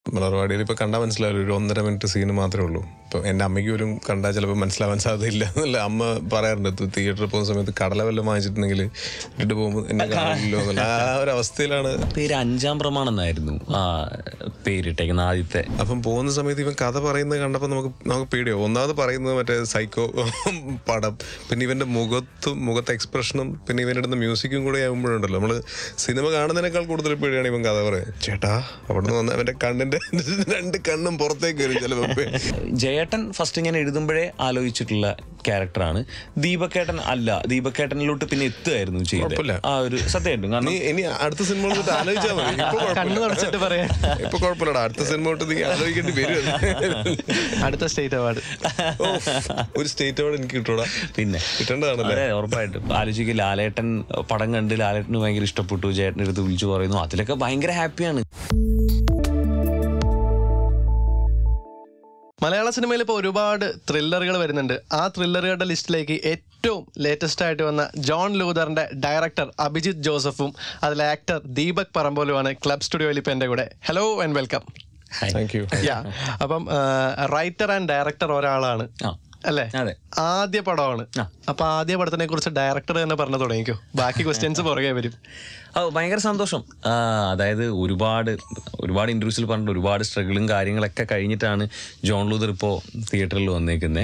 മലർവാടിയിൽ ഇപ്പൊ കണ്ടാൽ മനസ്സിലാവില്ല ഒരു ഒന്നര മിനിറ്റ് സീന് മാത്രമേ ഉള്ളൂ ഇപ്പൊ എന്റെ അമ്മയ്ക്ക് പോലും കണ്ടാൽ ചിലപ്പോൾ മനസ്സിലാവാൻ സാധ്യതയില്ല എന്നല്ല അമ്മ പറയാറുണ്ട് തിയേറ്ററിൽ പോകുന്ന സമയത്ത് കടല വല്ലതും വാങ്ങിച്ചിട്ടുണ്ടെങ്കിൽ ഇട്ട് പോകുമ്പോൾ എന്നെ കാണില്ലോ എന്നുള്ള ആ ഒരു അവസ്ഥയിലാണ് പേര് അഞ്ചാം പ്രമാണം എന്നായിരുന്നു ആ പേരിട്ടേക്കുന്ന ആദ്യത്തെ അപ്പം പോകുന്ന സമയത്ത് ഇവൻ കഥ പറയുന്നത് കണ്ടപ്പോൾ നമുക്ക് നമുക്ക് പേടിയോ ഒന്നാമത് പറയുന്നത് മറ്റേ സൈക്കോ പടം പിന്നെ ഇവന്റെ മുഖത്തും മുഖത്തെ എക്സ്പ്രഷനും പിന്നെ ഇവൻ്റെ അടുത്ത് മ്യൂസിക്കും കൂടെ ആകുമ്പോഴുണ്ടല്ലോ നമ്മള് സിനിമ കാണുന്നതിനേക്കാൾ കൂടുതൽ പേടിയാണ് ഇവൻ കഥ പറയാൻ ചേട്ടാ അവിടെ നിന്ന് വന്ന അവന്റെ കണ്ണിന്റെ രണ്ട് കണ്ണും പുറത്തേക്ക് വരും ചിലപ്പോൾ ജയേട്ടൻ ഫസ്റ്റ് ഞാൻ എഴുതുമ്പോഴേ ആലോചിച്ചിട്ടുള്ള ക്യാരക്ടറാണ് ദീപക്കേട്ടൻ അല്ല ദീപക്കേട്ടനിലോട്ട് പിന്നെ എത്തുമായിരുന്നു കുഴപ്പമില്ല. ചെയ്തത് ആ ഒരു സത്യമായിട്ടും നീ കാരണം ഇനി അടുത്ത സിനിമ തൊട്ട് ആലോചിച്ചാൽ മതി ഇപ്പൊ കുഴപ്പമില്ല. കണ്ണ് തുടച്ചിട്ട് പറയാം ഇപ്പൊ കുഴപ്പമില്ലടാ അടുത്ത സിനിമ തൊട്ട് നീ ആലോചിക്കേണ്ടി വരും അടുത്ത സ്റ്റേറ്റ് അവാർഡ് ഓ, ഒരു സ്റ്റേറ്റ് അവാർഡ് എനിക്ക് കിട്ടൂടാ പിന്നെ കിട്ടേണ്ടതാണല്ലേ അതെ ഉറപ്പായിട്ടും ആലോചിക്കുക ലാലേട്ടൻ പടം കണ്ട് ലാലേട്ടന് ഭയങ്കര ഇഷ്ടപ്പെട്ടു ചേട്ടൻ്റെ അടുത്ത് വിളിച്ചു പറയുന്നു അതിലൊക്കെ ഭയങ്കര ഹാപ്പിയാണ് മലയാള സിനിമയിൽ ഇപ്പോൾ ഒരുപാട് ത്രില്ലറുകൾ വരുന്നുണ്ട് ആ ത്രില്ലറുകളുടെ ലിസ്റ്റിലേക്ക് ഏറ്റവും ലേറ്റസ്റ്റ് ആയിട്ട് വന്ന ജോൺ ലൂതറിന്റെ ഡയറക്ടർ അഭിജിത്ത് ജോസഫും അതിലെ ആക്ടർ ദീപക് പറമ്പോലുമാണ് ക്ലബ് സ്റ്റുഡിയോയിൽ ഇപ്പം എൻ്റെ കൂടെ hello and welcome thank you yeah അപ്പം റൈറ്റർ ആൻഡ് ഡയറക്ടർ ഒരാളാണ് ആ അല്ലേ അതെ ആദ്യ പടമാണ് ആ. അപ്പൊ ആദ്യ പടത്തിനെ കുറിച്ച് ഡയറക്ടർ തന്നെ പറഞ്ഞു തുടങ്ങിക്കോ ബാക്കി ക്വസ്റ്റ്യൻസ് പുറകെ വരും ഓ ഭയങ്കര സന്തോഷം ആ, അതായത് ഒരുപാട് ഒരുപാട് ഇൻ്റർവ്യൂസിൽ പറഞ്ഞിട്ട് ഒരുപാട് സ്ട്രഗിളും കാര്യങ്ങളൊക്കെ കഴിഞ്ഞിട്ടാണ് ജോൺ ലൂതർ ഇപ്പോൾ തിയേറ്ററിൽ വന്നേക്കുന്നത്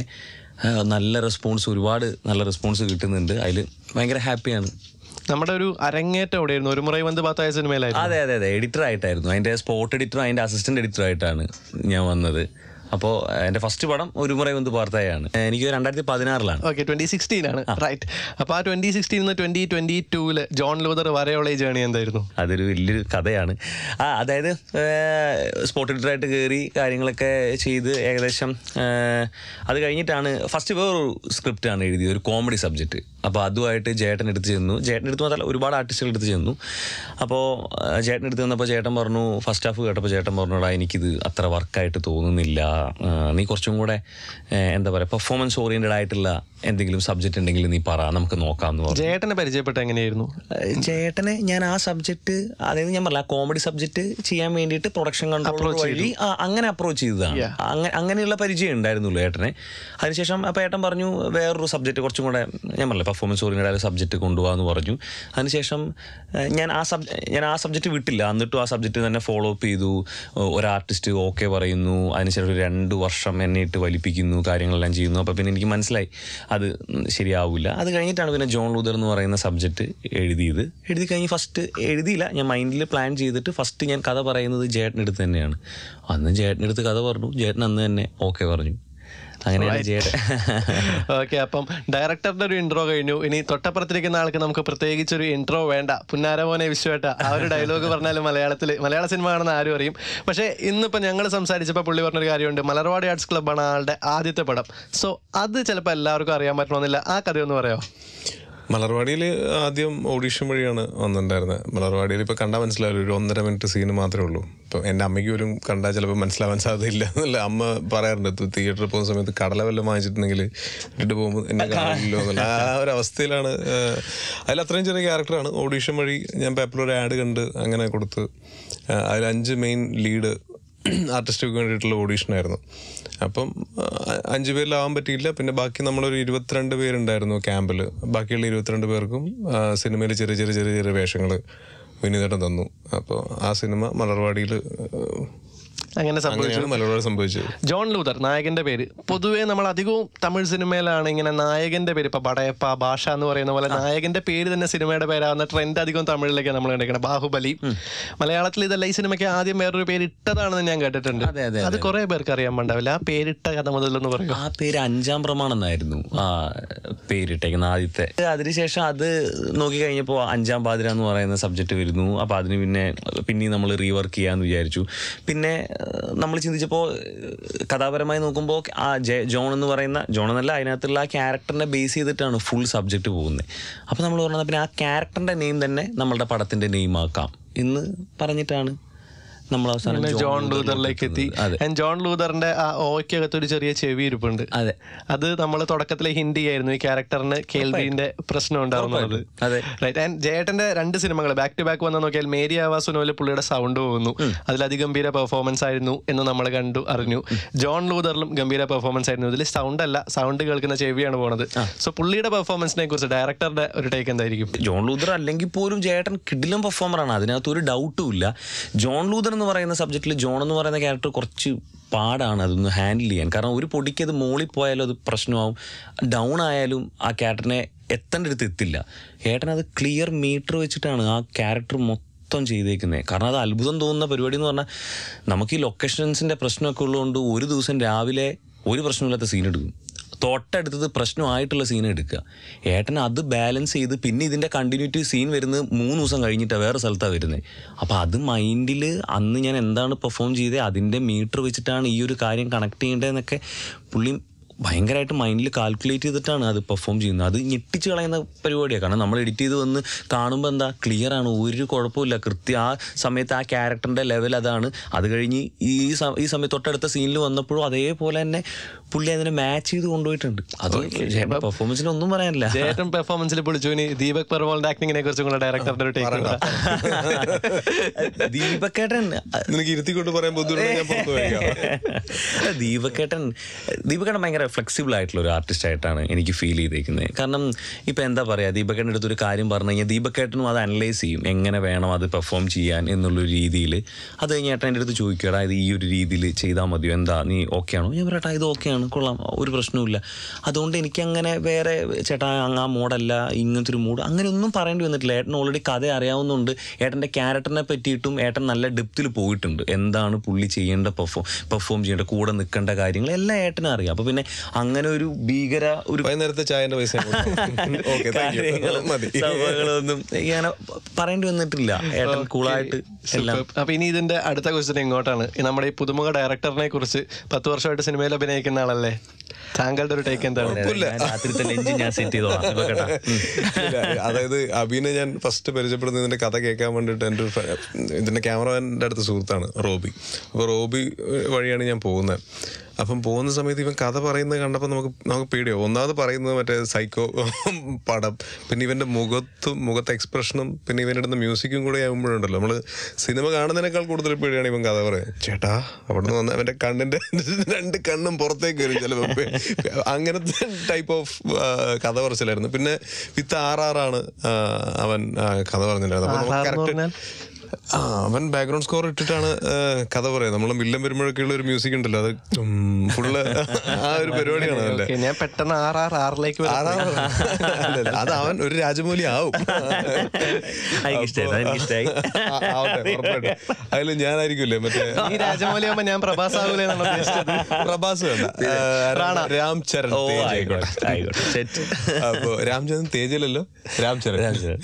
നല്ല റെസ്പോൺസ് ഒരുപാട് നല്ല റെസ്പോൺസ് കിട്ടുന്നുണ്ട് അതിൽ ഭയങ്കര ഹാപ്പിയാണ് നമ്മുടെ ഒരു അരങ്ങേറ്റം എവിടെയായിരുന്നു ഒരു മുறை വന്ന് പാത്തായ സിനിമയിലായിരുന്നു അതെ അതെ അതെ എഡിറ്റർ ആയിട്ടായിരുന്നു അതിൻ്റെ സ്പോട്ട് എഡിറ്ററും അതിൻ്റെ അസിസ്റ്റന്റ് എഡിറ്റർ ആയിട്ടാണ് ഞാൻ വന്നത് അപ്പോൾ എൻ്റെ ഫസ്റ്റ് പടം ഒരു മുறை വന്ന് പാർത്തായാണ് എനിക്ക് രണ്ടായിരത്തി പതിനാറിലാണ് ഓക്കെ ട്വന്റി സിക്സ്റ്റീൻ ആണ് റൈറ്റ് അപ്പൊ ആ ട്വന്റി സിക്സ്റ്റീൻ നിന്ന് ട്വന്റി ട്വന്റി ടൂല് ജോൺ ലൂതർ വരെയുള്ള ഈ ജേണി എന്തായിരുന്നു അതൊരു വലിയൊരു കഥയാണ് ആ അതായത് സ്പോട്ട് എഡിറ്ററായിട്ട് കയറി കാര്യങ്ങളൊക്കെ ചെയ്ത് ഏകദേശം ഏഹ്, അത് കഴിഞ്ഞിട്ടാണ് ഫസ്റ്റ് വേറൊരു സ്ക്രിപ്റ്റാണ് എഴുതിയത് ഒരു കോമഡി സബ്ജക്റ്റ് അപ്പോൾ അതുമായിട്ട് ചേട്ടൻ എടുത്ത് ചെന്നു ചേട്ടൻ എടുത്ത് മാത്രമല്ല ഒരുപാട് ആർട്ടിസ്റ്റുകൾ എടുത്ത് ചെന്നു അപ്പോൾ ചേട്ടൻ എടുത്ത് ചെന്നപ്പോൾ ചേട്ടൻ പറഞ്ഞു ഫസ്റ്റ് ഹാഫ് കേട്ടപ്പോൾ ചേട്ടൻ പറഞ്ഞോടാ എനിക്കിത് അത്ര വർക്കായിട്ട് തോന്നുന്നില്ല ആ, നീ കുറച്ചും കൂടെ ഏഹ്, എന്താ പറയുക പെർഫോമൻസ് ഓറിയൻറ്റഡ് ആയിട്ടുള്ള എന്തെങ്കിലും സബ്ജക്റ്റ് ഉണ്ടെങ്കിൽ നീ പറ നമുക്ക് നോക്കാമെന്ന് പറഞ്ഞു ജേട്ടനെ പരിചയപ്പെട്ട എങ്ങനെയായിരുന്നു ഏഹ് ചേട്ടനെ ഞാൻ ആ സബ്ജക്റ്റ് അതായത് ഞാൻ പറഞ്ഞ കോമഡി സബ്ജക്റ്റ് ചെയ്യാൻ വേണ്ടിയിട്ട് പ്രൊഡക്ഷൻ കൺട്രോൾ വഴി ആ, അങ്ങനെ അപ്രോച്ച് ചെയ്തതാണ് Yeah. അങ്ങനെ അങ്ങനെയുള്ള പരിചയം ഉണ്ടായിരുന്നുള്ളൂ ഏട്ടനെ അതിനുശേഷം അപ്പോൾ ഏട്ടൻ പറഞ്ഞു വേറൊരു സബ്ജക്റ്റ് കുറച്ചും കൂടെ ഞാൻ പറഞ്ഞില്ല പെർഫോമൻസ് ഓറിയൻറ്റഡ് സബ്ജക്റ്റ് കൊണ്ടുപോകാന്ന് പറഞ്ഞു അതിനുശേഷം ഏഹ് ഞാൻ ആ സബ് ഞാൻ ആ സബ്ജക്റ്റ് വിട്ടില്ല എന്നിട്ടും ആ സബ്ജക്റ്റ് തന്നെ ഫോളോ അപ്പ് ചെയ്തു ഒരു ആർട്ടിസ്റ്റ് ഓക്കെ പറയുന്നു അതിനുശേഷം ഒരു രണ്ട് വർഷം എന്നെ ഇട്ട് വലിപ്പിക്കുന്നു കാര്യങ്ങളെല്ലാം ചെയ്യുന്നു അപ്പോൾ പിന്നെ എനിക്ക് മനസ്സിലായി അത് ശരിയാവില്ല അത് കഴിഞ്ഞിട്ടാണ് പിന്നെ ജോൺ ലൂതർ എന്ന് പറയുന്ന സബ്ജക്റ്റ് എഴുതിയത് എഴുതി കഴിഞ്ഞ് ഫസ്റ്റ് എഴുതിയില്ല ഞാൻ മൈൻഡിൽ പ്ലാൻ ചെയ്തിട്ട് ഫസ്റ്റ് ഞാൻ കഥ പറയുന്നത് ജേട്ടനടുത്ത് തന്നെയാണ് അന്ന് ജേട്ടനടുത്ത് കഥ പറഞ്ഞു ചേട്ടൻ അന്ന് തന്നെ ഓക്കെ പറഞ്ഞു അങ്ങനെയാണ് ജേട്ടൻ ഓക്കെ അപ്പം ഡയറക്ടറുടെ ഒരു ഇൻട്രോ കഴിഞ്ഞു ഇനി തൊട്ടപ്പുറത്തിരിക്കുന്ന ആൾക്ക് നമുക്ക് പ്രത്യേകിച്ച് ഒരു ഇൻട്രോ വേണ്ട പുന്നാരമോനെ വിശ്വട്ട ആ ഒരു ഡയലോഗ് പറഞ്ഞാൽ മലയാളത്തിൽ മലയാള സിനിമ ആണെന്ന് ആരും അറിയും പക്ഷേ ഇന്നിപ്പോൾ ഞങ്ങൾ സംസാരിച്ചപ്പോൾ പുള്ളി പറഞ്ഞൊരു കാര്യമുണ്ട് മലർവാടി ആർട്സ് ക്ലബ്ബാണ് ആളുടെ ആദ്യത്തെ പടം സോ അത് ചിലപ്പോൾ എല്ലാവർക്കും അറിയാൻ പറ്റണമെന്നില്ല ആ കഥയൊന്ന് പറയാമോ മലർവാടിയിൽ ആദ്യം ഓഡീഷൻ വഴിയാണ് വന്നിട്ടുണ്ടായിരുന്നത് മലർവാടിയിൽ ഇപ്പൊ കണ്ടാൽ മനസ്സിലാവില്ല ഒരു ഒന്നര മിനിറ്റ് സീന് മാത്രമേ ഉള്ളൂ ഇപ്പൊ എന്റെ അമ്മയ്ക്ക് പോലും കണ്ടാൽ ചിലപ്പോൾ മനസ്സിലാവാൻ സാധ്യതയില്ല എന്നല്ല അമ്മ പറയാറുണ്ട് തിയേറ്ററിൽ പോകുന്ന സമയത്ത് കടല വല്ലതും വാങ്ങിച്ചിട്ടുണ്ടെങ്കിൽ ഇട്ട് പോകുമ്പോൾ എന്നെ കാണില്ലോ എന്നുള്ള ആ ഒരു അവസ്ഥയിലാണ് ഏഹ്, അതിൽ അത്രയും ചെറിയ ക്യാരക്ടറാണ് ഓഡീഷൻ വഴി ഞാൻ പേപ്പറിൽ ഒരു ആഡ് കണ്ട് അങ്ങനെ കൊടുത്ത് ഏഹ്, അതിൽ അഞ്ച് മെയിൻ ലീഡ് ആർട്ടിസ്റ്റുകൾക്ക് വേണ്ടിയിട്ടുള്ള ഓഡീഷനായിരുന്നു അപ്പം ആ, അഞ്ച് പേരിലാവാൻ പറ്റിയില്ല പിന്നെ ബാക്കി നമ്മളൊരു ഇരുപത്തിരണ്ട് പേരുണ്ടായിരുന്നു ക്യാമ്പിൽ ബാക്കിയുള്ള ഇരുപത്തിരണ്ട് പേർക്കും സിനിമയിൽ ചെറിയ ചെറിയ ചെറിയ ചെറിയ വേഷങ്ങൾ വിനീതേട്ടൻ തന്നു അപ്പോൾ ആ സിനിമ മലർവാടിയിൽ അങ്ങനെ സംഭവിച്ചു അങ്ങനെയാണ് മലർവാടി സംഭവിച്ചത് ജോൺ ലൂതർ നായകന്റെ പേര് പൊതുവേ നമ്മൾ അധികവും തമിഴ് സിനിമയിലാണ് ഇങ്ങനെ നായകന്റെ പേര് ഇപ്പൊ പടയപ്പ ഭാഷ എന്ന് പറയുന്ന പോലെ നായകന്റെ പേര് തന്നെ സിനിമയുടെ പേരാവുന്ന ട്രെൻഡ് അധികം തമിഴിലേക്കാണ് നമ്മൾ കണ്ടിരിക്കുന്നത് ബാഹുബലി മലയാളത്തിൽ ഇതല്ല ഈ സിനിമയ്ക്ക് ആദ്യം വേറൊരു പേര് ഇട്ടതാണെന്ന് ഞാൻ കേട്ടിട്ടുണ്ട് അതെ, അതെ, അത് കുറെ പേർക്ക് അറിയാൻ പാണ്ടാവില്ല ആ പേരിട്ട കഥ മുതലൊന്ന് പറയും ആ പേര് അഞ്ചാം പ്രമാണം എന്നായിരുന്നു ആ പേരിട്ടേക്കുന്ന ആദ്യത്തെ അതിനുശേഷം അത് നോക്കി കഴിഞ്ഞപ്പോൾ അഞ്ചാം പാതിര എന്ന് പറയുന്ന സബ്ജക്റ്റ് വരുന്നു അപ്പോൾ അതിന് പിന്നെ പിന്നെയും നമ്മൾ റീവർക്ക് ചെയ്യാന്ന് വിചാരിച്ചു പിന്നെ നമ്മൾ ചിന്തിച്ചപ്പോൾ കഥാപരമായി നോക്കുമ്പോൾ ആ ജെ ജോൺ എന്ന് പറയുന്ന ജോൺ എന്നല്ല അതിനകത്തുള്ള ആ ക്യാരക്ടറിനെ ബേസ് ചെയ്തിട്ടാണ് ഫുൾ സബ്ജക്റ്റ് പോകുന്നത് അപ്പോൾ നമ്മൾ പറഞ്ഞത് പിന്നെ ആ ക്യാരക്ടറിൻ്റെ നെയിം തന്നെ നമ്മളുടെ പടത്തിൻ്റെ നെയിം ആക്കാം എന്ന് പറഞ്ഞിട്ടാണ് നമ്മൾ അവസാനം പിന്നെ ജോൺ ലൂതറിലേക്ക് എത്തി അതെ And ജോൺ ലൂതറിന്റെ ആ ഓയ്ക്കകത്ത് ഒരു ചെറിയ ചെവി ഇരിപ്പുണ്ട് അതെ അത് നമ്മൾ തുടക്കത്തിലെ ഹിന്റ് ചെയ്യായിരുന്നു ഈ ക്യാരക്ടറിന് കേൾവിന്റെ പ്രശ്നം ഉണ്ടാവുന്നത് അതെ. റൈറ്റ് ആൻഡ് ജയേട്ടന്റെ രണ്ട് സിനിമകൾ ബാക്ക് ടു ബാക്ക് വന്ന നോക്കിയാൽ മേരി ആവാസുനോല് പുള്ളിയുടെ സൗണ്ട് പോകുന്നു അതിൽ അതിഗംഭീര പെർഫോമൻസ് ആയിരുന്നു എന്ന് നമ്മൾ കണ്ടു അറിഞ്ഞു ജോൺ ലൂതറിലും ഗംഭീര പെർഫോമൻസ് ആയിരുന്നു ഇതിൽ സൗണ്ട് അല്ല സൗണ്ട് കേൾക്കുന്ന ചെവിയാണ് പോണത് സോ പുള്ളിയുടെ പെർഫോമൻസിനെ കുറിച്ച് ഡയറക്ടറുടെ ഒരു ടേക്ക് എന്തായിരിക്കും ജോൺ ലൂതർ അല്ലെങ്കിൽ പോലും ജേട്ടൻ കിഡിലും പെർഫോമറാണ് അതിനകത്ത് ഒരു ഡൗട്ടും ഇല്ല ജോൺ ലൂതർ എന്ന് പറയുന്ന സബ്ജക്റ്റിൽ ജോൺ എന്ന് പറയുന്ന ക്യാരക്ടർ കുറച്ച് പാടാണ് അതൊന്ന് ഹാൻഡിൽ ചെയ്യാൻ കാരണം ഒരു പൊടിക്ക് അത് മോളിൽ പോയാലും അത് പ്രശ്നമാവും ഡൗൺ ആയാലും ആ ക്യാരക്ടറിനെ എത്തേണ്ട അടുത്ത് എത്തില്ല ഏട്ടൻ അത് ക്ലിയർ മീറ്റർ വെച്ചിട്ടാണ് ആ ക്യാരക്ടർ മൊത്തം ചെയ്തേക്കുന്നത് കാരണം അത് അത്ഭുതം തോന്നുന്ന പരിപാടി എന്ന് പറഞ്ഞാൽ നമുക്ക് ഈ ലൊക്കേഷൻസിൻ്റെ പ്രശ്നമൊക്കെ ഉള്ളതുകൊണ്ട് ഒരു ദിവസം രാവിലെ ഒരു പ്രശ്നമില്ലാത്ത സീൻ എടുക്കും തൊട്ടടുത്തത് പ്രശ്നമായിട്ടുള്ള സീൻ എടുക്കുക ഏട്ടൻ അത് ബാലൻസ് ചെയ്ത് പിന്നെ ഇതിൻ്റെ കണ്ടിന്യൂറ്റി സീൻ വരുന്നത് മൂന്ന് ദിവസം കഴിഞ്ഞിട്ടാണ് വേറെ സ്ഥലത്താണ് വരുന്നത് അപ്പോൾ അത് മൈൻഡിൽ അന്ന് ഞാൻ എന്താണ് പെർഫോം ചെയ്തത് അതിൻ്റെ മീറ്റർ വെച്ചിട്ടാണ് ഈ ഒരു കാര്യം കണക്ട് ചെയ്യേണ്ടതെന്നൊക്കെ പുള്ളി ഭയങ്കരമായിട്ട് മൈൻഡിൽ കാൽക്കുലേറ്റ് ചെയ്തിട്ടാണ് അത് പെർഫോം ചെയ്യുന്നത് അത് ഞെട്ടിച്ച് കളയുന്ന പരിപാടിയാണ് കാരണം നമ്മൾ എഡിറ്റ് ചെയ്ത് വന്ന് കാണുമ്പോൾ എന്താ ക്ലിയർ ആണ് ഒരു കുഴപ്പമില്ല കൃത്യം ആ സമയത്ത് ആ ക്യാരക്ടറിൻ്റെ ലെവൽ അതാണ് അത് കഴിഞ്ഞ് ഈ സ- ഈ സമയത്ത് തൊട്ടടുത്ത സീനിൽ വന്നപ്പോഴും അതേപോലെ തന്നെ പുള്ളി അതിനെ മാച്ച് ചെയ്ത് കൊണ്ടുപോയിട്ടുണ്ട് അത് പെർഫോമൻസിന് ഒന്നും പറയാനില്ല ജയേട്ടൻ പെർഫോമൻസിൽ പൊളിച്ചു ഇനി ദീപക് പെർവോളിന്റെ ആക്ടിങ്ങിനെ കുറിച്ചും കൂടെ ഡയറക്ടറുടെ ഒരു ടേക്ക് ദീപക്കേട്ടൻ നിനക്ക് ഇരുത്തിക്കൊണ്ട് പറയാൻ ബുദ്ധിമുട്ട് ഞാൻ പുറത്തു പോയേക്കാം ദീപക്കേട്ടൻ ദീപക്കേട്ടൻ ഭയങ്കര ഫ്ലെക്സിബിൾ ആയിട്ടുള്ള ഒരു ആർട്ടിസ്റ്റ് ആയിട്ടാണ് എനിക്ക് ഫീൽ ചെയ്തേക്കുന്നത് കാരണം ഇപ്പം എന്താ പറയുക ദീപക്കേട്ടൻ്റെ അടുത്ത് ഒരു കാര്യം പറഞ്ഞു കഴിഞ്ഞാൽ ദീപക്കേട്ടനും അത് അനലൈസ് ചെയ്യും എങ്ങനെ വേണം അത് പെർഫോം ചെയ്യാൻ എന്നുള്ളൊരു രീതിയിൽ അത് കഴിഞ്ഞ് ഏട്ടൻ എൻ്റെ അടുത്ത് ചോദിക്കുക ഇത് ഈ ഒരു രീതിയിൽ ചെയ്താൽ മതിയോ എന്താ നീ ഓക്കെ ആണോ ഞാൻ പറയട്ടാ ഇത് ഓക്കെയാണ് കൊള്ളാം ഒരു പ്രശ്നവുമില്ല അതുകൊണ്ട് എനിക്ക് അങ്ങനെ വേറെ ചേട്ടാ അങ്ങ് ആ മോഡല്ല ഇങ്ങനത്തെ ഒരു മൂഡ് അങ്ങനെ ഒന്നും പറയേണ്ടി വന്നിട്ടില്ല ഏട്ടൻ ഓൾറെഡി കഥ അറിയാവുന്നതുകൊണ്ട് ഏട്ടൻ്റെ ക്യാരക്ടറിനെ പറ്റിയിട്ടും ഏട്ടൻ നല്ല ഡെപ്തിൽ പോയിട്ടുണ്ട് എന്താണ് പുള്ളി ചെയ്യേണ്ട പെർഫോം പെർഫോം ചെയ്യേണ്ട കൂടെ നിൽക്കേണ്ട കാര്യങ്ങൾ എല്ലാം ഏട്ടനും അറിയാം അപ്പോൾ പിന്നെ അങ്ങനെ ഒരു ഭീകര ഒരു വൈകുന്നേരത്തെ ചായന്റെ പൈസ ഓക്കെ കാര്യങ്ങളും മതി സംഭവങ്ങളൊന്നും ഇങ്ങനെ പറയേണ്ടി വന്നിട്ടില്ല ഏട്ടൻ കൂളായിട്ട് എല്ലാം അപ്പൊ ഇനി ഇതിന്റെ അടുത്ത ക്വസ്റ്റ്യൻ ഇങ്ങോട്ടാണ് ഈ നമ്മുടെ ഈ പുതുമുഖ ഡയറക്ടറിനെ കുറിച്ച് പത്ത് വർഷമായിട്ട് സിനിമയിൽ അഭിനയിക്കുന്ന ആളല്ലേ താങ്കളുടെ ഒരു ടേക്ക് എന്താണ് ഞാൻ രാത്രിത്തെ ലഞ്ച് ഞാൻ സെറ്റ് ചെയ്തോളാം ഇപ്പൊ കേട്ടാ ഉം. ഇല്ല, അതായത് അബീനെ ഞാൻ ഫസ്റ്റ് പരിചയപ്പെടുന്ന ഇതിന്റെ കഥ കേൾക്കാൻ വേണ്ടിയിട്ട് എൻ്റെ ഒരു ഫ്ര- ഇതിന്റെ ക്യാമറമാൻ്റെ അടുത്ത് സുഹൃത്താണ് റോബി അപ്പോൾ റോബി ഏഹ്, വഴിയാണ് ഞാൻ പോകുന്നത് അപ്പം പോകുന്ന സമയത്ത് ഇവൻ കഥ പറയുന്നത് കണ്ടപ്പോൾ നമുക്ക് നമുക്ക് പേടിയോ ഒന്നാമത് പറയുന്നത് മറ്റേ സൈക്കോ പടം പിന്നെ ഇവന്റെ മുഖത്തും മുഖത്തെ എക്സ്പ്രഷനും പിന്നെ ഇവൻ്റെ അടുത്ത് മ്യൂസിക്കും കൂടെ ആകുമ്പോഴുണ്ടല്ലോ നമ്മൾ സിനിമ കാണുന്നതിനേക്കാൾ കൂടുതൽ പേടിയാണ് ഇവൻ കഥ പറയാൻ ചേട്ടാ അവിടെ നിന്ന് വന്ന അവന്റെ കണ്ണിന്റെ രണ്ട് കണ്ണും പുറത്തേക്ക് വരും ചിലപ്പോൾ അങ്ങനത്തെ ടൈപ്പ് ഓഫ് കഥ പറച്ചിലായിരുന്നു പിന്നെ വിത്ത് ആർ ആർ ആണ് ആ, അവൻ ആ, കഥ പറഞ്ഞിട്ടുണ്ടായിരുന്നത് അപ്പൊ നമുക്ക് RR എന്ന് correct- പറഞ്ഞാൽ? ആ അവൻ ബാക്ക്ഗ്രൗണ്ട് സ്കോർ ഇട്ടിട്ടാണ് ആ, കഥ പറയാം നമ്മൾ മില്ലം വരുമ്പോഴൊക്കെയുള്ള ഒരു മ്യൂസിക് ഉണ്ടല്ലോ അത് ഫുള്ള് ആ ഒരു പരിപാടിയാണ് അവന്റെ Okay, ഞാൻ പെട്ടെന്ന് ആർ ആർ ആറിലേക്ക് ആറാം അല്ലല്ല, അത് അവൻ ഒരു രാജമൗലി ആവും എനിക്കിഷ്ടായി, അതെനിക്കിഷ്ടായി. ആ, ആവട്ടെ ഉറപ്പായിട്ടും അതിൽ ഞാനായിരിക്കില്ലേ മറ്റേ ഈ രാജമൗലി ആകുമ്പോ ഞാൻ പ്രഭാസ് ആവൂലേ എന്നാണ് ഉദ്ദേശിച്ചത് പ്രഭാസ് വേണ്ട ആ, രാം ചരൺ ഓ തേജ് ആയിക്കോട്ടെ ആയിക്കോട്ടെ സെറ്റ് അപ്പോ രാംചന്ദ്രൻ തേജലല്ലോ രാംചരൺ രാംചരൺ.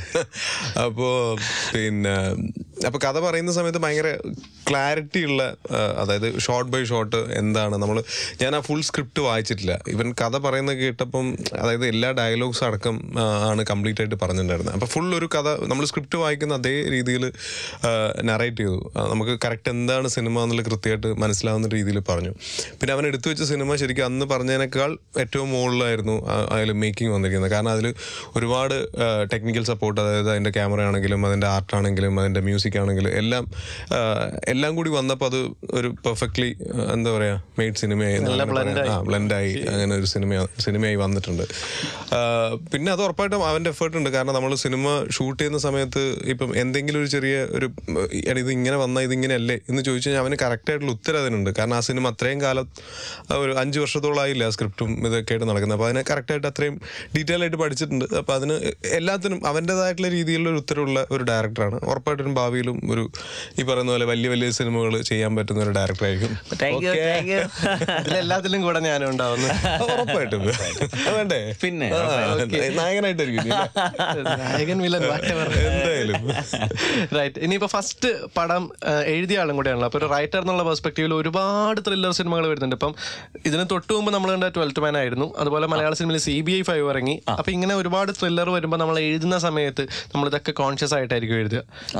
അപ്പോ പിന്നെ അപ്പൊ കഥ പറയുന്ന സമയത്ത് ഭയങ്കര ക്ലാരിറ്റി ഉള്ള ആ, അതായത് ഷോർട്ട് ബൈ ഷോർട്ട് എന്താണ് നമ്മൾ ഞാൻ ആ ഫുൾ സ്ക്രിപ്റ്റ് വായിച്ചിട്ടില്ല ഇവൻ കഥ പറയുന്നത് കേട്ടപ്പം അതായത് എല്ലാ ഡയലോഗ്സ് അടക്കം ആ, ആണ് കംപ്ലീറ്റ് ആയിട്ട് പറഞ്ഞിട്ടുണ്ടായിരുന്നത് അപ്പൊ ഫുൾ ഒരു കഥ നമ്മൾ സ്ക്രിപ്റ്റ് വായിക്കുന്ന അതേ രീതിയിൽ നറേറ്റ് ചെയ്തു ആ, നമുക്ക് കറക്റ്റ് എന്താണ് സിനിമ എന്നുള്ള കൃത്യമായിട്ട് മനസ്സിലാവുന്ന രീതിയിൽ പറഞ്ഞു പിന്നെ അവൻ എടുത്തു വെച്ച സിനിമ ശരിക്കും അന്ന് പറഞ്ഞതിനേക്കാൾ ഏറ്റവും മുകളിലായിരുന്നു അതിൽ മേക്കിംഗ് വന്നിരിക്കുന്നത് കാരണം അതിൽ ഒരുപാട് ടെക്നിക്കൽ സപ്പോർട്ട് അതായത് അതിൻ്റെ ക്യാമറ ആണെങ്കിലും അതിൻ്റെ ആർട്ട് ആണെങ്കിലും അതിൻ്റെ മ്യൂസിക് ആണെങ്കിലും എല്ലാം ആ, എല്ലാം കൂടി വന്നപ്പോൾ അത് ഒരു പെർഫെക്റ്റ്ലി എന്താ പറയുക മെയ്ഡ് സിനിമയായി നല്ല blend ആയി. ആ ബ്ലെൻഡായി അങ്ങനെ ഒരു സിനിമ സിനിമയായി വന്നിട്ടുണ്ട് ആ, പിന്നെ അത് ഉറപ്പായിട്ടും അവൻ്റെ എഫേർട്ട് ഉണ്ട് കാരണം നമ്മൾ സിനിമ ഷൂട്ട് ചെയ്യുന്ന സമയത്ത് ഇപ്പം എന്തെങ്കിലും ഒരു ചെറിയ ഒരു ഉം, എടാ ഇത് ഇങ്ങനെ വന്നാൽ ഇതിങ്ങനെ അല്ലേ എന്ന് ചോദിച്ചു കഴിഞ്ഞാൽ അവന് കറക്റ്റ് ആയിട്ടുള്ള ഉത്തരം അതിനുണ്ട് കാരണം ആ സിനിമ അത്രയും കാലം ആ, ഒരു അഞ്ച് വർഷത്തോളായില്ല ആ സ്ക്രിപ്റ്റും ഇതൊക്കെ ആയിട്ട് നടക്കുന്നത് അപ്പോൾ അതിനെ കറക്റ്റായിട്ട് അത്രയും ഡീറ്റെയിൽ ആയിട്ട് പഠിച്ചിട്ടുണ്ട് അപ്പോൾ അതിന് എല്ലാത്തിനും അവൻ്റെതായിട്ടുള്ള രീതിയിലുള്ള ഒരു ഉത്തരവുള്ള ഒരു ഡയറക്ടറാണ് ഉറപ്പായിട്ടും ഭാവിയിലും ഒരു ഈ പറയുന്ന പോലെ വലിയ വലിയ സിനിമകൾ ചെയ്യാൻ പറ്റുന്ന ഒരു ഡയറക്ടറായിരിക്കും താങ്ക് യു താങ്ക് യു ഇതിലെല്ലാത്തിലും കൂടെ ഞാനും ഉണ്ടാവുന്നു ഉറപ്പായിട്ടും വേണ്ടേ പിന്നെ, ആ, നായകനായിട്ടായിരിക്കും ഇല്ലേ? നായകൻ വില്ലൻ whatever. എന്തായാലും റൈറ്റ് ഇനിയിപ്പോ ഫസ്റ്റ് പടം ആ, എഴുതിയ ആളും കൂടെയാണല്ലോ അപ്പൊ ഒരു റൈറ്റർ എന്നുള്ള പെർസ്പെക്റ്റീവിൽ ഒരുപാട് ത്രില്ലർ സിനിമകൾ വരുന്നുണ്ട് ഇപ്പം ഇതിന് തൊട്ട് മുമ്പ് നമ്മൾ കണ്ട ട്വൽത്ത് മാൻ ആയിരുന്നു അതുപോലെ മലയാള സിനിമയിൽ സി ബി ഐ ഫൈവ് ഇറങ്ങി അപ്പൊ ഇങ്ങനെ ഒരുപാട് ത്രില്ലർ വരുമ്പോൾ നമ്മൾ എഴുതുന്ന സമയത്ത് നമ്മൾ ഇതൊക്കെ കോൺഷ്യസ് ആയിട്ടായിരിക്കും എഴുതുക ഇതിനെ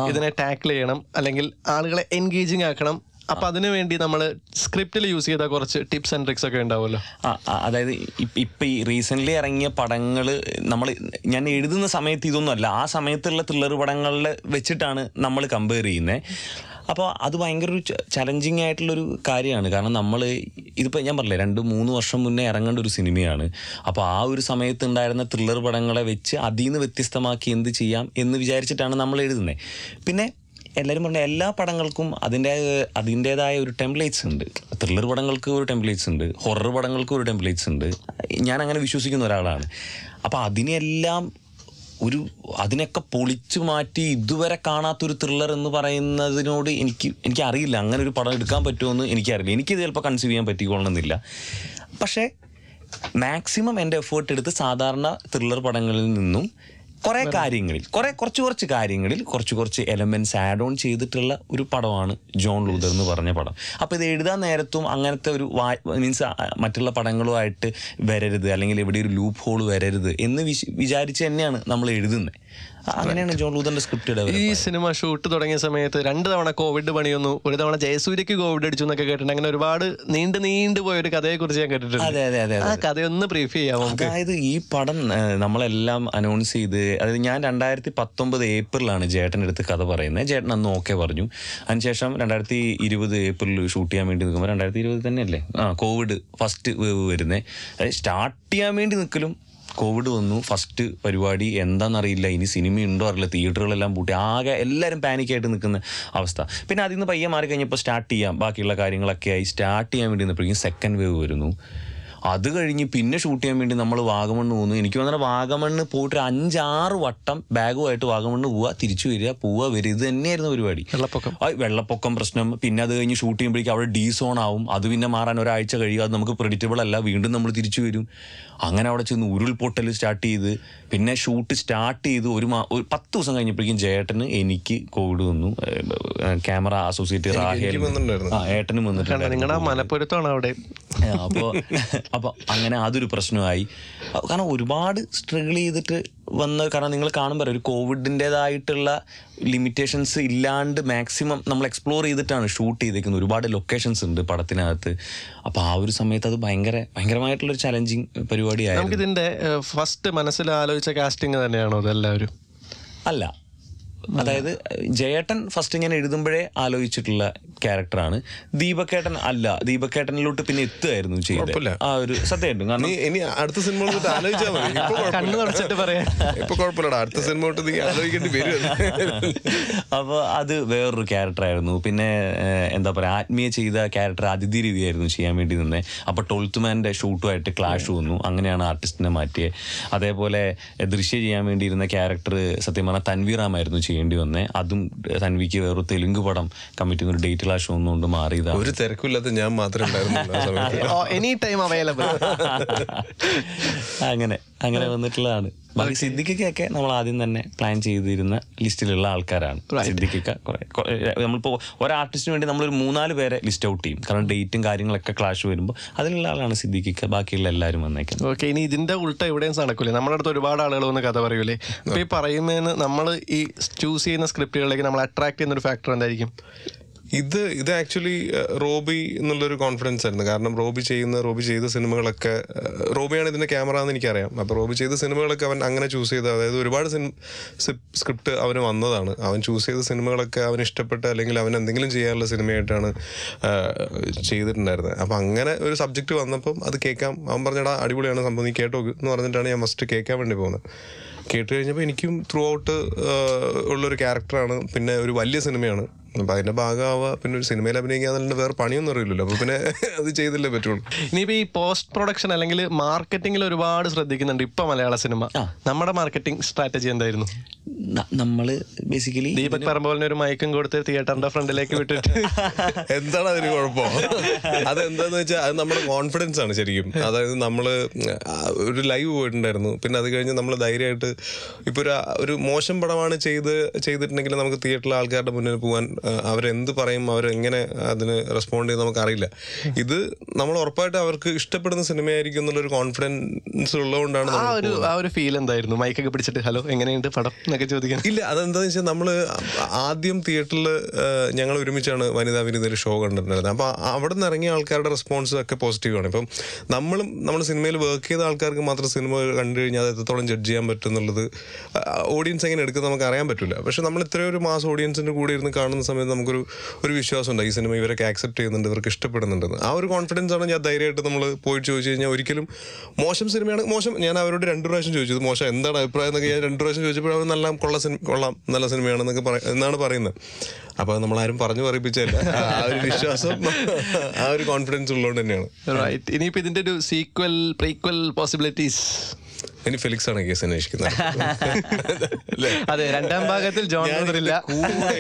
ടാക്കിൾ ചെയ്യണം അല്ലെങ്കിൽ ആളുകളെ എൻഗേജിങ് ആക്കണം അപ്പൊ അതിനു വേണ്ടി നമ്മൾ സ്ക്രിപ്റ്റിൽ യൂസ് ചെയ്ത കുറച്ച് ടിപ്സ് ആൻഡ് ട്രിക്സ് ഒക്കെ ഉണ്ടാവുമല്ലോ ആ, ആ, അതായത് ഇപ്പ- ഇപ്പൊ ഈ റീസെന്റ് ഇറങ്ങിയ പടങ്ങൾ നമ്മൾ ഞാൻ എഴുതുന്ന സമയത്ത് ഇതൊന്നും അല്ല ആ സമയത്തുള്ള ത്രില്ലർ പടങ്ങളിൽ വെച്ചിട്ടാണ് നമ്മൾ കമ്പയർ ചെയ്യുന്നത് അപ്പോൾ അത് ഭയങ്കര ഒരു ചലഞ്ചിങ് ആയിട്ടുള്ളൊരു കാര്യമാണ് കാരണം നമ്മൾ ഇതിപ്പോൾ ഞാൻ പറഞ്ഞില്ലേ രണ്ട് മൂന്ന് വർഷം മുന്നേ ഇറങ്ങേണ്ട ഒരു സിനിമയാണ് അപ്പോൾ ആ ഒരു സമയത്ത് ഉണ്ടായിരുന്ന ത്രില്ലർ പടങ്ങളെ വെച്ച് അതിൽ നിന്ന് വ്യത്യസ്തമാക്കി എന്ത് ചെയ്യാം എന്ന് വിചാരിച്ചിട്ടാണ് നമ്മൾ എഴുതുന്നത് പിന്നെ എല്ലാവരും പറഞ്ഞ എല്ലാ പടങ്ങൾക്കും അതിൻ്റെ അതിൻ്റെതായ ഒരു ടെംപ്ലേറ്റ്സ് ഉണ്ട് ത്രില്ലർ പടങ്ങൾക്ക് ഒരു ടെംപ്ലേറ്റ്സ് ഉണ്ട് ഹൊറർ പടങ്ങൾക്ക് ഒരു ടെംപ്ലേറ്റ്സ് ഉണ്ട് ഞാൻ അങ്ങനെ വിശ്വസിക്കുന്ന ഒരാളാണ് അപ്പോൾ അതിനെല്ലാം ഒരു അതിനൊക്കെ പൊളിച്ചു മാറ്റി ഇതുവരെ കാണാത്തൊരു ത്രില്ലർ എന്ന് പറയുന്നതിനോട് എനിക്ക് എനിക്ക് അറിയില്ല അങ്ങനെ ഒരു പടം എടുക്കാൻ പറ്റുമോ എന്ന് എനിക്കറിയില്ല എനിക്കിത് ചിലപ്പോൾ കൺസീവ് ചെയ്യാൻ പറ്റിക്കൊള്ളണമെന്നില്ല പക്ഷേ മാക്സിമം എൻ്റെ എഫേർട്ട് എടുത്ത് സാധാരണ ത്രില്ലർ പടങ്ങളിൽ നിന്നും കുറേ കാര്യങ്ങളിൽ കുറേ കുറച്ച് കുറച്ച് കാര്യങ്ങളിൽ കുറച്ച് കുറച്ച് എലമെന്റ്സ് ആഡ് ഓൺ ചെയ്തിട്ടുള്ള ഒരു പടമാണ് ജോൺ ലൂതർ എന്ന് പറഞ്ഞ പടം അപ്പോൾ ഇത് എഴുതാൻ നേരത്തും അങ്ങനത്തെ ഒരു മീൻസ് മറ്റുള്ള പടങ്ങളുമായിട്ട് വരരുത് അല്ലെങ്കിൽ എവിടെ ഒരു ലൂപ്പ് ഹോൾ വരരുത് എന്ന് വിശ- വിചാരിച്ച് തന്നെയാണ് നമ്മൾ എഴുതുന്നത് അങ്ങനെയാണ് ജോൺ ലൂതറിന്റെ സ്ക്രിപ്റ്റ് ഈ സിനിമ ഷൂട്ട് തുടങ്ങിയ സമയത്ത് രണ്ട് തവണ കോവിഡ് പണിയൊന്നു ഒരു തവണ ജയസൂര്യക്ക് കോവിഡ് അടിച്ചു എന്നൊക്കെ കേട്ടിട്ടുണ്ട് അങ്ങനെ ഒരുപാട് നീണ്ടു നീണ്ടു പോയ ഒരു കഥയെ കുറിച്ച് ഞാൻ കേട്ടിട്ടുണ്ട് അതെ അതെ അതെ ആ കഥയൊന്ന് ബ്രീഫ് ചെയ്യാം നമുക്ക് അതായത് ഈ പടം ആ, നമ്മളെല്ലാം അനൗൺസ് ചെയ്ത് അതായത് ഞാൻ രണ്ടായിരത്തി പത്തൊമ്പത് ഏപ്രിലാണ് ചേട്ടൻ്റെ അടുത്ത് കഥ പറയുന്നത് ചേട്ടൻ അന്ന് ഓക്കെ പറഞ്ഞു അതിനുശേഷം രണ്ടായിരത്തി ഇരുപത് ഏപ്രിൽ ഷൂട്ട് ചെയ്യാൻ വേണ്ടി നിൽക്കുമ്പോൾ രണ്ടായിരത്തി ഇരുപത് തന്നെയല്ലേ ആ കോവിഡ് ഫസ്റ്റ് വേവ് വരുന്നത് അതായത് സ്റ്റാർട്ട് ചെയ്യാൻ വേണ്ടി നിൽക്കലും കോവിഡ് വന്നു ഫസ്റ്റ് പരിപാടി എന്താണെന്നറിയില്ല ഇനി സിനിമ ഉണ്ടോ അറിയില്ല തിയേറ്ററുകളെല്ലാം പൂട്ടി ആകെ എല്ലാവരും പാനിക്കായിട്ട് നിൽക്കുന്ന അവസ്ഥ പിന്നെ അതിൽ നിന്ന് പയ്യെ മാറി കഴിഞ്ഞപ്പോൾ സ്റ്റാർട്ട് ചെയ്യാം ബാക്കിയുള്ള കാര്യങ്ങളൊക്കെ ആയി സ്റ്റാർട്ട് ചെയ്യാൻ വേണ്ടി നിന്നപ്പോഴേക്കും സെക്കൻഡ് വേവ് വരുന്നു അത് കഴിഞ്ഞ് പിന്നെ ഷൂട്ട് ചെയ്യാൻ വേണ്ടി നമ്മൾ വാഗമണ്ണ് പോകുന്നു എനിക്ക് തോന്നുന്നത് വാഗമണ്ണ് പോയിട്ട് ഒരു അഞ്ചാറ് വട്ടം ബാഗുമായിട്ട് വാഗമണ്ണ് പോവുക തിരിച്ചു വരിക പോവുക വരിക ഇത് തന്നെയായിരുന്നു പരിപാടി വെള്ളപ്പൊക്കം ആ വെള്ളപ്പൊക്കം പ്രശ്നം പിന്നെ അത് കഴിഞ്ഞ് ഷൂട്ട് ചെയ്യുമ്പോഴേക്കും അവിടെ ഡീ സോൺ ആവും അത് പിന്നെ മാറാൻ ഒരാഴ്ച കഴിയും അത് നമുക്ക് പ്രെഡിക്റ്റബിൾ അല്ല വീണ്ടും നമ്മൾ തിരിച്ചു വരും അങ്ങനെ അവിടെ ചെന്ന് ഉരുൾപൊട്ടൽ സ്റ്റാർട്ട് ചെയ്ത് പിന്നെ ഷൂട്ട് സ്റ്റാർട്ട് ചെയ്ത് ഒരു മാ ഒരു പത്ത് ദിവസം കഴിഞ്ഞപ്പോഴേക്കും ജേട്ടന് എനിക്ക് കോവിഡ് വന്നു ക്യാമറ അസോസിയേറ്റ് റാഹേൽ വന്നിട്ടുണ്ടായിരുന്നു. ആ ഏട്ടനും വന്നിട്ടുണ്ട് നിങ്ങളുടെ മലപ്പുരത്താണ് അവിടെ അപ്പോൾ അപ്പോൾ അങ്ങനെ അതൊരു പ്രശ്നമായി അഹ് കാരണം ഒരുപാട് സ്ട്രഗിൾ ചെയ്തിട്ട് വന്ന കാരണം നിങ്ങൾ കാണുമ്പോൾ ഒരു കോവിഡിൻ്റെതായിട്ടുള്ള ലിമിറ്റേഷൻസ് ഇല്ലാണ്ട് മാക്സിമം നമ്മൾ എക്സ്പ്ലോർ ചെയ്തിട്ടാണ് ഷൂട്ട് ചെയ്തേക്കുന്നത് ഒരുപാട് ലൊക്കേഷൻസ് ഉണ്ട് പടത്തിനകത്ത് അപ്പോൾ ആ ഒരു സമയത്ത് അത് ഭയങ്കര ഭയങ്കരമായിട്ടുള്ളൊരു ചലഞ്ചിങ് പരിപാടിയായിരുന്നു നമുക്കിതിന്റെ ഫസ്റ്റ് മനസ്സിൽ ആലോചിച്ച കാസ്റ്റിംഗ് തന്നെയാണോ അതെല്ലാവരും അല്ല അതായത് ജയേട്ടൻ ഫസ്റ്റ് ഇങ്ങനെ എഴുതുമ്പോഴേ ആലോചിച്ചിട്ടുള്ള ക്യാരക്ടറാണ് ദീപക്കേട്ടൻ അല്ല ദീപക്കേട്ടനിലോട്ട് പിന്നെ എത്തുമായിരുന്നു കുഴപ്പമില്ല. ചെയ്തത് ആ ഒരു സത്യമായിട്ടും കാരണം നീ ഇനി അടുത്ത സിനിമ തൊട്ട് ആലോചിച്ചാൽ മതി ഇപ്പൊ കണ്ണു തുടച്ചിട്ട് പറയാം ഇപ്പൊ കുഴപ്പമില്ലടാ അടുത്ത സിനിമ തൊട്ട് നീ ആലോചിക്കേണ്ടി വരും അപ്പോൾ അത് വേറൊരു ക്യാരക്ടറായിരുന്നു പിന്നെ ഏഹ്, എന്താ പറയുക ആത്മീയ ചെയ്ത ക്യാരക്ടർ അതിഥി രവിയായിരുന്നു ചെയ്യാൻ വേണ്ടി നിന്നെ അപ്പോൾ ട്വൽത്ത് മാൻ്റെ ഷൂട്ടുമായിട്ട് ക്ലാഷ് വന്നു അങ്ങനെയാണ് ആർട്ടിസ്റ്റിനെ മാറ്റിയത് അതേപോലെ ഏഹ്, ദൃശ്യ ചെയ്യാൻ വേണ്ടിയിരുന്ന ക്യാരക്ടർ സത്യം പറഞ്ഞാൽ തൻവീറാമായിരുന്നു ചെയ്യേണ്ടി വന്നത് അതും ഏഹ്, തൻവിക്ക് വേറൊരു തെലുങ്ക് പടം കമ്മിറ്റി ഒരു ഡേറ്റ് ക്ലാഷ് വന്നുകൊണ്ട് മാറിയതാണ് ഒരു തിരക്കില്ലാത്ത ഞാൻ മാത്രമേ ഉണ്ടായിരുന്നുള്ളൂ ആ സമയത്ത് എനി ടൈം അവൈലബിൾ അങ്ങനെ അങ്ങനെ വന്നിട്ടുള്ളതാണ് ബാക്കി സിദ്ദിഖൊക്കെ നമ്മൾ ആദ്യം തന്നെ പ്ലാൻ ചെയ്തിരുന്ന ലിസ്റ്റിലുള്ള ആൾക്കാരാണ് സിദ്ദിഖൊക്കെ കുറെ നമ്മളിപ്പോൾ ഒരു ആർട്ടിസ്റ്റിന് വേണ്ടി നമ്മളൊരു മൂന്നാല് പേരെ ലിസ്റ്റ് ഔട്ട് ചെയ്യും കാരണം ഡേറ്റും കാര്യങ്ങളൊക്കെ ക്ലാഷ് വരുമ്പോൾ അതിലുള്ള ആളാണ് സിദ്ദിഖൊക്കെ ബാക്കിയുള്ള എല്ലാവരും വന്നേക്കുന്നത് ഓക്കെ ഇനി ഇതിന്റെ ഉൾട്ട എവിടെയും നടക്കൂലേ നമ്മുടെ അടുത്ത് ഒരുപാട് ആളുകൾ വന്ന് കഥ പറയൂലേ അപ്പൊ ഈ പറയുന്നതിന് നമ്മൾ ഈ ചൂസ് ചെയ്യുന്ന സ്ക്രിപ്റ്റുകളിലേക്ക് നമ്മൾ അട്രാക്ട് ചെയ്യുന്ന ഒരു ഫാക്ടർ എന്തായിരിക്കും ഇത് ഇത് ആക്ച്വലി റോബി എന്നുള്ളൊരു കോൺഫിഡൻസ് ആയിരുന്നു കാരണം റോബി ചെയ്യുന്ന റോബി ചെയ്ത സിനിമകളൊക്കെ ഏഹ്, റോബിയാണ് ഇതിന്റെ ക്യാമറ എന്ന് എനിക്കറിയാം അപ്പോൾ റോബി ചെയ്ത സിനിമകളൊക്കെ അവൻ അങ്ങനെ ചൂസ് ചെയ്ത അതായത് ഒരുപാട് സ്ക്രിപ്റ്റ് അവന് വന്നതാണ് അവൻ ചൂസ് ചെയ്ത സിനിമകളൊക്കെ അവന് ഇഷ്ടപ്പെട്ട അല്ലെങ്കിൽ അവൻ എന്തെങ്കിലും ചെയ്യാനുള്ള സിനിമയായിട്ടാണ് ഏഹ്, ചെയ്തിട്ടുണ്ടായിരുന്നത് അപ്പം അങ്ങനെ ഒരു സബ്ജക്റ്റ് വന്നപ്പം അത് കേൾക്കാം അവൻ പറഞ്ഞടാ അടിപൊളിയാണ് സംഭവം നീ കേട്ടോ എന്ന് പറഞ്ഞിട്ടാണ് ഞാൻ ഫസ്റ്റ് കേൾക്കാൻ വേണ്ടി പോകുന്നത് കേട്ട് കഴിഞ്ഞപ്പോൾ എനിക്കും ത്രൂ ഔട്ട് ഉള്ളൊരു ക്യാരക്ടറാണ് പിന്നെ ഒരു വലിയ സിനിമയാണ് അപ്പം അതിന്റെ ഭാഗമാവുക പിന്നെ ഒരു സിനിമയിൽ അഭിനയിക്കാൻ അതിൻ്റെ വേറെ പണിയൊന്നും അറിയില്ലല്ലോ അപ്പോൾ പിന്നെ അത് ചെയ്തില്ലേ പറ്റുള്ളൂ ഇനിയിപ്പോ ഈ പോസ്റ്റ് പ്രൊഡക്ഷൻ അല്ലെങ്കിൽ മാർക്കറ്റിംഗിൽ ഒരുപാട് ശ്രദ്ധിക്കുന്നുണ്ട് ഇപ്പൊ മലയാള സിനിമ നമ്മുടെ മാർക്കറ്റിംഗ് സ്ട്രാറ്റജി എന്തായിരുന്നു നമ്മൾ ബേസിക്കലി ദീപക് പറമ്പോലിന് ഒരു മയക്കും കൊടുത്ത് തിയേറ്ററിന്റെ ഫ്രണ്ടിലേക്ക് വിട്ടിട്ട് എന്താണ് അതിന് കുഴപ്പം അതെന്താന്ന് വെച്ചാൽ അത് നമ്മുടെ കോൺഫിഡൻസ് ആണ് ശരിക്കും അതായത് നമ്മൾ ഒരു ലൈവ് പോയിട്ടുണ്ടായിരുന്നു പിന്നെ അത് കഴിഞ്ഞ് നമ്മൾ ധൈര്യമായിട്ട് ഇപ്പോൾ ഒരു ഒരു മോശം പടമാണ് ചെയ്ത് ചെയ്തിട്ടുണ്ടെങ്കിൽ നമുക്ക് തിയേറ്ററിലെ ആൾക്കാരുടെ മുന്നിൽ പോകാൻ ആ, അവരെന്ത് പറയും അവരെങ്ങനെ അതിന് റെസ്പോണ്ട് ചെയ്ത് നമുക്കറിയില്ല ഇത് നമ്മൾ ഉറപ്പായിട്ട് അവർക്ക് ഇഷ്ടപ്പെടുന്ന സിനിമയായിരിക്കും എന്നുള്ളൊരു കോൺഫിഡൻസ് ഉള്ളതുകൊണ്ടാണ് ആ നമ്മൾ ഒരു ആ ഒരു ഫീൽ എന്തായിരുന്നു മൈക്കൊക്കെ പിടിച്ചിട്ട് ഹലോ എങ്ങനെയുണ്ട് പടം എന്നൊക്കെ ചോദിക്കാൻ ഇല്ല അതെന്താന്ന് വെച്ചാൽ നമ്മൾ ആദ്യം തിയേറ്ററിൽ ഞങ്ങൾ ഒരുമിച്ചാണ് വനിതാ വിനീതയിൽ ഷോ കണ്ടിട്ടുണ്ടായിരുന്നത് അപ്പോൾ അവിടെ നിന്ന് ഇറങ്ങിയ ആൾക്കാരുടെ റെസ്പോൺസ് ഒക്കെ പോസിറ്റീവാണ് ഇപ്പം നമ്മളും നമ്മൾ സിനിമയിൽ വർക്ക് ചെയ്ത ആൾക്കാർക്ക് മാത്രം സിനിമ കണ്ടു കഴിഞ്ഞാൽ അത് എത്രത്തോളം ജഡ്ജ് ചെയ്യാൻ പറ്റും എന്നുള്ളത് ഓഡിയൻസ് എങ്ങനെ എടുക്കുന്നത് നമുക്ക് അറിയാൻ പറ്റില്ല പക്ഷെ നമ്മൾ ഇത്രയും ഒരു മാസം ഓഡിയൻസിൻ്റെ കൂടെ ഇരുന്ന് കാണുന്ന സമയത്ത് നമുക്കൊരു ഒരു വിശ്വാസം ഉണ്ട് ഈ സിനിമ ഇവരൊക്കെ ആക്സെപ്റ്റ് ചെയ്യുന്നുണ്ട് ഇവർക്ക് ഇഷ്ടപ്പെടുന്നുണ്ടെന്ന് ആ ഒരു കോൺഫിഡൻസ് ആണ് ഞാൻ ധൈര്യമായിട്ട് നമ്മൾ പോയിട്ട് ചോദിച്ചു കഴിഞ്ഞാൽ ഒരിക്കലും മോശം സിനിമയാണ് മോശം ഞാൻ അവരോട് രണ്ടു പ്രാവശ്യം ചോദിച്ചു ഇത് മോശം എന്താണ് അഭിപ്രായം എന്നൊക്കെ ഞാൻ രണ്ടു പ്രാവശ്യം ചോദിച്ചപ്പോൾ അവർ നല്ല കൊള്ള സിനിമ കൊള്ളാം നല്ല സിനിമയാണെന്നൊക്കെ പറ എന്നാണ് പറയുന്നത് അപ്പോൾ നമ്മളാരും പറഞ്ഞു പറയിപ്പിച്ചല്ല ആ ഒരു വിശ്വാസം ആ ഒരു കോൺഫിഡൻസ് ഉള്ളതുകൊണ്ട് തന്നെയാണ് റൈറ്റ് ഇനിയിപ്പോ ഇതിന്റെ ഒരു സീക്വൽ പ്രീക്വൽ പോസിബിലിറ്റീസ് ഇനി ഫെലിക്സ് ആണ് കേസ് അന്വേഷിക്കുന്നത് അല്ലേ? അതെ രണ്ടാം ഭാഗത്തിൽ ജോൺ ഞാൻ ബ്രദർ ഇല്ല കൂടെ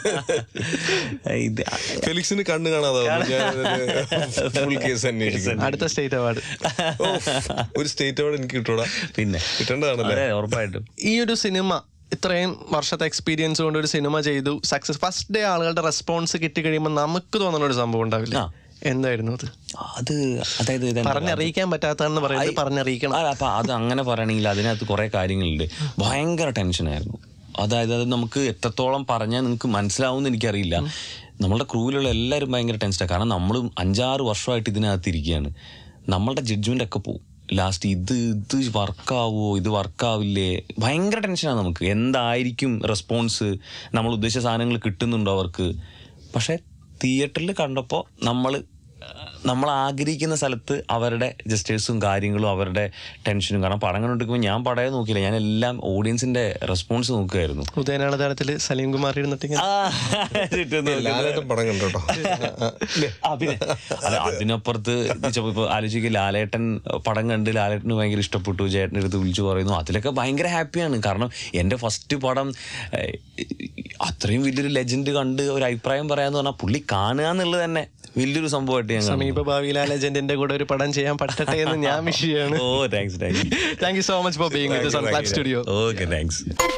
ഇത് ഫെലിക്സിന് കണ്ണ് കാണാതെ ഫുൾ കേസ് അന്വേഷിക്കുന്നു അടുത്ത സ്റ്റേറ്റ് അവാർഡ് ഓ, ഒരു സ്റ്റേറ്റ് അവാർഡ് എനിക്ക് കിട്ടൂടാ പിന്നെ കിട്ടേണ്ടതാണല്ലേ അതെ ഉറപ്പായിട്ടും ഈ ഒരു സിനിമ ഇത്രയും വർഷത്തെ എക്സ്പീരിയൻസ് കൊണ്ട് ഒരു സിനിമ ചെയ്തു സക്സസ് ഫസ്റ്റ് ഡേ ആളുകളുടെ റെസ്പോൺസ് കിട്ടി കഴിയുമ്പോൾ നമുക്ക് തോന്നുന്ന ഒരു സംഭവം ഉണ്ടാവില്ല ആ. എന്തായിരുന്നു അത് അത് അതായത് ഇതെന്താ പറഞ്ഞറിയിക്കാൻ പറ്റാത്തതെന്ന് പറയുന്നത് പറഞ്ഞറിയിക്കണം അല്ല, അപ്പൊ അത് അങ്ങനെ പറയണമെങ്കിൽ അതിനകത്ത് കുറെ കാര്യങ്ങളുണ്ട് ഭയങ്കര ടെൻഷനായിരുന്നു അതായത് അത് നമുക്ക് എത്രത്തോളം പറഞ്ഞാൽ നിങ്ങൾക്ക് മനസ്സിലാവുമെന്ന് എനിക്കറിയില്ല നമ്മളുടെ ക്രൂവിലുള്ള എല്ലാവരും ഭയങ്കര ടെൻഷനാണ് കാരണം നമ്മൾ അഞ്ചാറ് വർഷമായിട്ട് ഇതിനകത്ത് ഇരിക്കുകയാണ് നമ്മളുടെ ജഡ്ജ്മെന്റ് ഒക്കെ പോകും ലാസ്റ്റ് ഇത് ഇത് വർക്കാവോ ഇത് വർക്കാവില്ലേ ഭയങ്കര ടെൻഷനാണ് നമുക്ക് എന്തായിരിക്കും റെസ്പോൺസ് നമ്മൾ ഉദ്ദേശിച്ച സാധനങ്ങൾ കിട്ടുന്നുണ്ടോ അവർക്ക് പക്ഷെ തിയേറ്ററിൽ കണ്ടപ്പോൾ നമ്മൾ നമ്മൾ ആഗ്രഹിക്കുന്ന സ്ഥലത്ത് അവരുടെ ജസ്റ്റേഴ്സും കാര്യങ്ങളും അവരുടെ ടെൻഷനും കാരണം പടം കണ്ടുകൊണ്ടിരിക്കുമ്പോൾ ഞാൻ പടയെ നോക്കിയില്ല ഞാൻ എല്ലാം ഓഡിയൻസിന്റെ റെസ്പോൺസ് നോക്കുമായിരുന്നു ഉദയനാണ് താരത്തില് സലീം കുമാർ ഇരുന്നിട്ട് ആ, ചുറ്റും നോക്കുന്നു. ലാലേട്ടൻ പടം കണ്ടു കേട്ടോ ആ, പിന്നെ അല്ല അതിനപ്പുറത്ത് ഇപ്പൊ ആലോചിക്കുക ലാലേട്ടൻ പടം കണ്ട് ലാലേട്ടന് ഭയങ്കര ഇഷ്ടപ്പെട്ടു ചേട്ടൻ്റെ അടുത്ത് വിളിച്ചു പറയുന്നു അതിലൊക്കെ ഭയങ്കര ഹാപ്പിയാണ് കാരണം എൻ്റെ ഫസ്റ്റ് പടം ഏഹ്, അത്രയും വലിയൊരു ലെജൻഡ് കണ്ട് ഒരു അഭിപ്രായം പറയാന്ന് പറഞ്ഞാൽ പുള്ളി കാണുക എന്നുള്ളത് തന്നെ വലിയൊരു സംഭവമായിട്ട് ഞാൻ കാണുന്നു. സമീപ ഭാവിയിലെ ലെജൻഡിന്റെ കൂടെ ഒരു പടം ചെയ്യാൻ പറ്റട്ടെ എന്ന് ഞാൻ വിഷ് ചെയ്യാണ് oh thanks thanks thank you so much for being with സൺക്ലാബ് സ്റ്റുഡിയോ ഓക്കെ താങ്ക്സ്